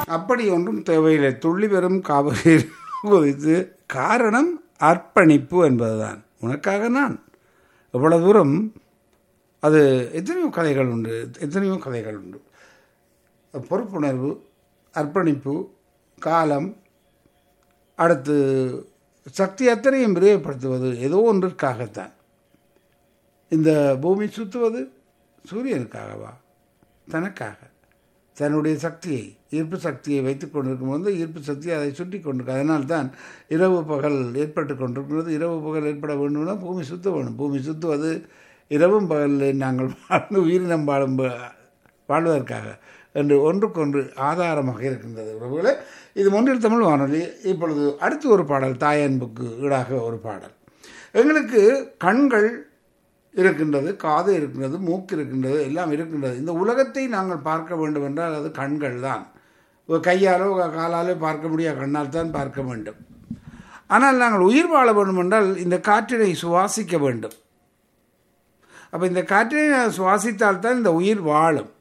அப்படி ஒன்றும் தேவையில்லை துள்ளி வரும் காவிரி இது காரணம் அர்ப்பணிப்பு என்பதுதான் உனக்காக நான் எவ்வளவு தூரம் அது எத்தனையோ கதைகள் உண்டு எத்தனையோ கதைகள் உண்டு பொறுப்புணர்வு அர்ப்பணிப்பு காலம் அடுத்து சக்தி அத்தனையும் விரைவுபடுத்துவது ஏதோ ஒன்றிற்காகத்தான் இந்த பூமி சுற்றுவது சூரியனுக்காகவா தனக்காக தன்னுடைய சக்தியை ஈர்ப்பு சக்தியை வைத்துக் கொண்டிருக்கும் போது ஈர்ப்பு சக்தி அதை சுற்றி கொண்டிருக்கு அதனால்தான் இரவு பகல் ஏற்பட்டு கொண்டிருக்கிறது இரவு பகல் ஏற்பட வேண்டும்னா பூமி சுத்த வேணும் பூமி சுற்றுவது இரவும் பகலில் நாங்கள் வாழ்ந்து உயிரினம் வாழும் வாழ்வதற்காக என்று ஒன்றுக்கொன்று ஆதாரமாக இருக்கின்றது உறவுகளே இது ஒன்றில் தமிழ் வானொலி இப்பொழுது அடுத்து ஒரு பாடல் தாயன்புக்கு ஈடாக ஒரு பாடல் எங்களுக்கு கண்கள் இருக்கின்றது காது இருக்கின்றது மூக்கு இருக்கின்றது எல்லாம் இருக்கின்றது இந்த உலகத்தை நாங்கள் பார்க்க வேண்டும் என்றால் அது கண்கள் தான் ஒரு கையாலோ காலாலோ பார்க்க முடியாத கண்ணால் தான் பார்க்க வேண்டும் ஆனால் நாங்கள் உயிர் வாழ வேண்டும் என்றால் இந்த காற்றினை சுவாசிக்க வேண்டும் அப்போ இந்த காற்றினை சுவாசித்தால் தான் இந்த உயிர் வாழும்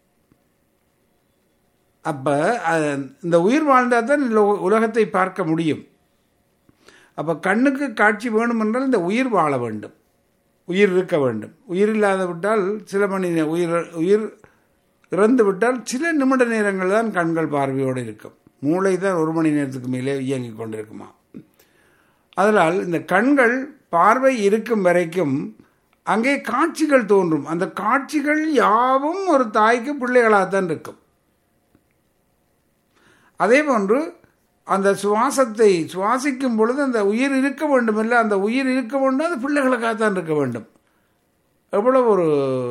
அப்போ இந்த உயிர் வாழ்ந்தால் தான் இந்த உலகத்தை பார்க்க முடியும் அப்போ கண்ணுக்கு காட்சி வேணும் என்றால் இந்த உயிர் வாழ வேண்டும் உயிர் இருக்க வேண்டும் உயிர் இல்லாத விட்டால் சில மணி உயிர் உயிர் இறந்து விட்டால் சில நிமிட நேரங்கள் தான் கண்கள் பார்வையோடு இருக்கும் மூளை தான் ஒரு மணி நேரத்துக்கு மேலே இயங்கிக் கொண்டிருக்குமா அதனால் இந்த கண்கள் பார்வை இருக்கும் வரைக்கும் அங்கே காட்சிகள் தோன்றும் அந்த காட்சிகள் யாவும் ஒரு தாய்க்கு பிள்ளைகளாகத்தான் இருக்கும் அதே போன்று அந்த சுவாசத்தை சுவாசிக்கும் பொழுது அந்த உயிர் இருக்க வேண்டும் இல்லை அந்த உயிர் இருக்க வேண்டும் அது பிள்ளைகளுக்காகத்தான் இருக்க வேண்டும் எவ்வளோ ஒரு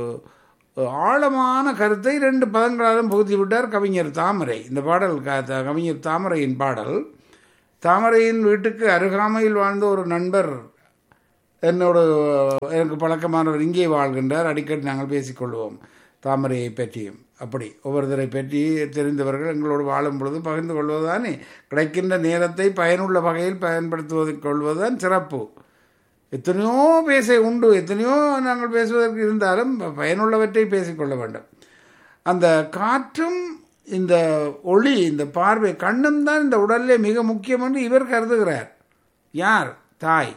ஆழமான கருத்தை ரெண்டு பதங்களாலும் புகுத்தி விட்டார் கவிஞர் தாமரை இந்த பாடல் கவிஞர் தாமரையின் பாடல் தாமரையின் வீட்டுக்கு அருகாமையில் வாழ்ந்த ஒரு நண்பர் என்னோட எனக்கு பழக்கமானவர் இங்கே வாழ்கின்றார் அடிக்கடி நாங்கள் பேசிக்கொள்வோம் தாமரையை பற்றியும் அப்படி ஒவ்வொருத்தரை பற்றி தெரிந்தவர்கள் எங்களோடு வாழும் பொழுது பகிர்ந்து கொள்வதுதானே கிடைக்கின்ற நேரத்தை பயனுள்ள வகையில் பயன்படுத்துவது கொள்வதுதான் சிறப்பு எத்தனையோ பேச உண்டு எத்தனையோ நாங்கள் பேசுவதற்கு இருந்தாலும் பயனுள்ளவற்றை பேசிக்கொள்ள வேண்டும் அந்த காற்றும் இந்த ஒளி இந்த பார்வை கண்ணும் தான் இந்த உடலிலே மிக முக்கியம் என்று இவர் கருதுகிறார் யார் தாய்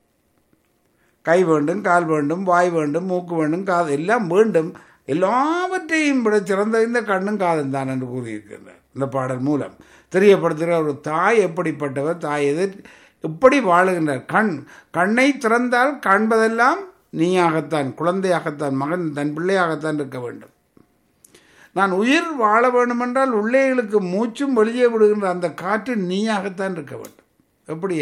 கை வேண்டும் கால் வேண்டும் வாய் வேண்டும் மூக்கு வேண்டும் காது எல்லாம் வேண்டும் எல்லாவற்றையும் விட சிறந்த இந்த கண்ணும் காதும் தான் என்று கூறியிருக்கின்றார் இந்த பாடல் மூலம் தெரியப்படுத்துகிற ஒரு தாய் எப்படிப்பட்டவர் தாய் எதிர் எப்படி வாழுகின்றார் கண் கண்ணை திறந்தால் காண்பதெல்லாம் நீயாகத்தான் குழந்தையாகத்தான் மகன் தன் பிள்ளையாகத்தான் இருக்க வேண்டும் நான் உயிர் வாழ வேண்டுமென்றால் உள்ளேகளுக்கு மூச்சும் வெளியே விடுகின்ற அந்த காற்று நீயாகத்தான் இருக்க வேண்டும் எப்படி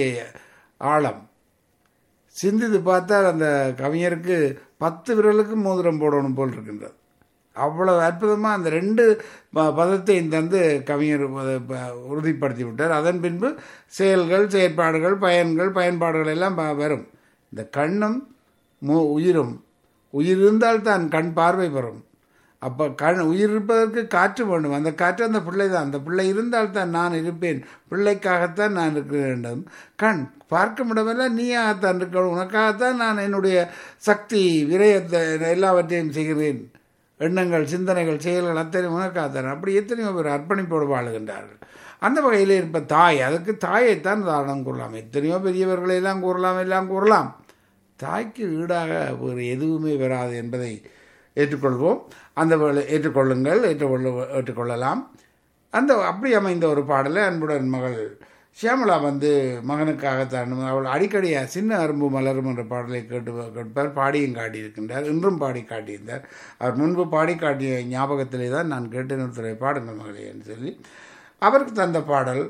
ஆழம் சிந்தித்து பார்த்தால் அந்த கவிஞருக்கு பத்து விரலுக்கு மோதிரம் போடணும் போல் இருக்கின்றது அவ்வளவு அற்புதமாக அந்த ரெண்டு பதத்தையும் தந்து கவிஞர் உறுதிப்படுத்தி விட்டார் அதன் பின்பு செயல்கள் செயற்பாடுகள் பயன்கள் பயன்பாடுகள் எல்லாம் வரும் இந்த கண்ணும் மு உயிரும் உயிர் இருந்தால் தான் கண் பார்வை பெறும் அப்போ கண் உயிர் இருப்பதற்கு காற்று வேண்டும் அந்த காற்று அந்த பிள்ளை தான் அந்த பிள்ளை இருந்தால் தான் நான் இருப்பேன் பிள்ளைக்காகத்தான் நான் இருக்க வேண்டும் கண் பார்க்க முடியவில்லை நீயாகத்தான் இருக்க உனக்காகத்தான் நான் என்னுடைய சக்தி விரயத்தை எல்லாவற்றையும் செய்கிறேன் எண்ணங்கள் சிந்தனைகள் செயல்கள் அத்தனை உனக்காகத்தான் அப்படி எத்தனையோ பேர் அர்ப்பணிப்போடு வாழுகின்றார்கள் அந்த வகையில் இருப்ப தாய் அதுக்கு தாயைத்தான் உதாரணம் கூறலாம் எத்தனையோ பெரியவர்களை எல்லாம் கூறலாம் எல்லாம் கூறலாம் தாய்க்கு ஈடாக வேறு எதுவுமே வராது என்பதை ஏற்றுக்கொள்வோம் அந்த ஏற்றுக்கொள்ளுங்கள் ஏற்றுக்கொள்ள ஏற்றுக்கொள்ளலாம் அந்த அப்படி அமைந்த ஒரு பாடலை அன்புடன் மகள் ஷியாமலா வந்து மகனுக்காகத்தான் அவள் அடிக்கடி சின்ன அரும்பு மலரும் என்ற பாடலை கேட்டு கேட்பார் பாடியும் காட்டியிருக்கின்றார் இன்றும் பாடி காட்டியிருந்தார் அவர் முன்பு பாடி காட்டிய ஞாபகத்திலே தான் நான் கேட்டேன் ஒருத்தரை பாடுங்கள் மகளே என்று சொல்லி அவருக்கு தந்த பாடல்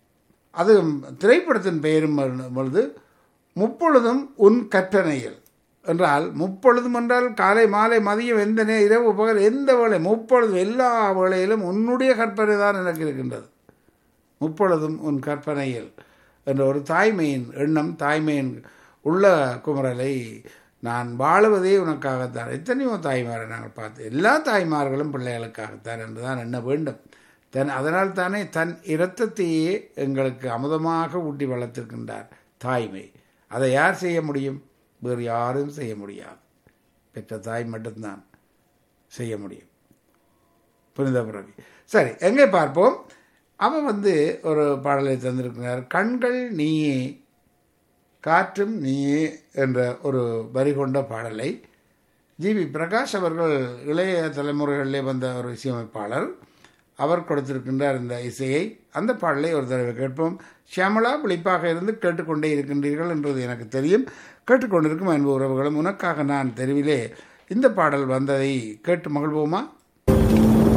அது திரைப்படத்தின் பெயரும் பொழுது முப்பொழுதும் உன் கற்பனையில் என்றால் முப்பொழுதும் என்றால் காலை மாலை மதியம் எந்த நே இரவு பகல் எந்த வேலை முப்பொழுதும் எல்லா வேளையிலும் உன்னுடைய கற்பனை தான் எனக்கு இருக்கின்றது முப்பொழுதும் உன் கற்பனையில் என்ற ஒரு தாய்மையின் எண்ணம் தாய்மையின் உள்ள குமரலை நான் வாழுவதே உனக்காகத்தான் எத்தனையோ தாய்மாரை நாங்கள் பார்த்து எல்லா தாய்மார்களும் பிள்ளைகளுக்காகத்தான் என்றுதான் எண்ண வேண்டும் தன் அதனால் தானே தன் இரத்தத்தையே எங்களுக்கு அமுதமாக ஊட்டி வளர்த்திருக்கின்றார் தாய்மை அதை யார் செய்ய முடியும் வேறு யாரும் செய்ய முடியாது பெற்ற தாய் மட்டும்தான் செய்ய முடியும் புரிந்த பிறகு சரி எங்கே பார்ப்போம் அவன் வந்து ஒரு பாடலை தந்திருக்கிறார் கண்கள் நீயே காற்றும் நீயே என்ற ஒரு வரி கொண்ட பாடலை ஜிவி பிரகாஷ் அவர்கள் இளைய தலைமுறைகளிலே வந்த ஒரு இசையமைப்பாளர் அவர் கொடுத்திருக்கின்றார் இந்த இசையை அந்த பாடலை ஒரு தடவை கேட்போம் ஷியாமலா விழிப்பாக இருந்து கேட்டுக்கொண்டே இருக்கின்றீர்கள் என்றது எனக்கு தெரியும் கேட்டுக்கொண்டிருக்கும் அன்பு உறவுகளும் உனக்காக நான் தெருவிலே இந்த பாடல் வந்ததை கேட்டு மகிழ்வோமா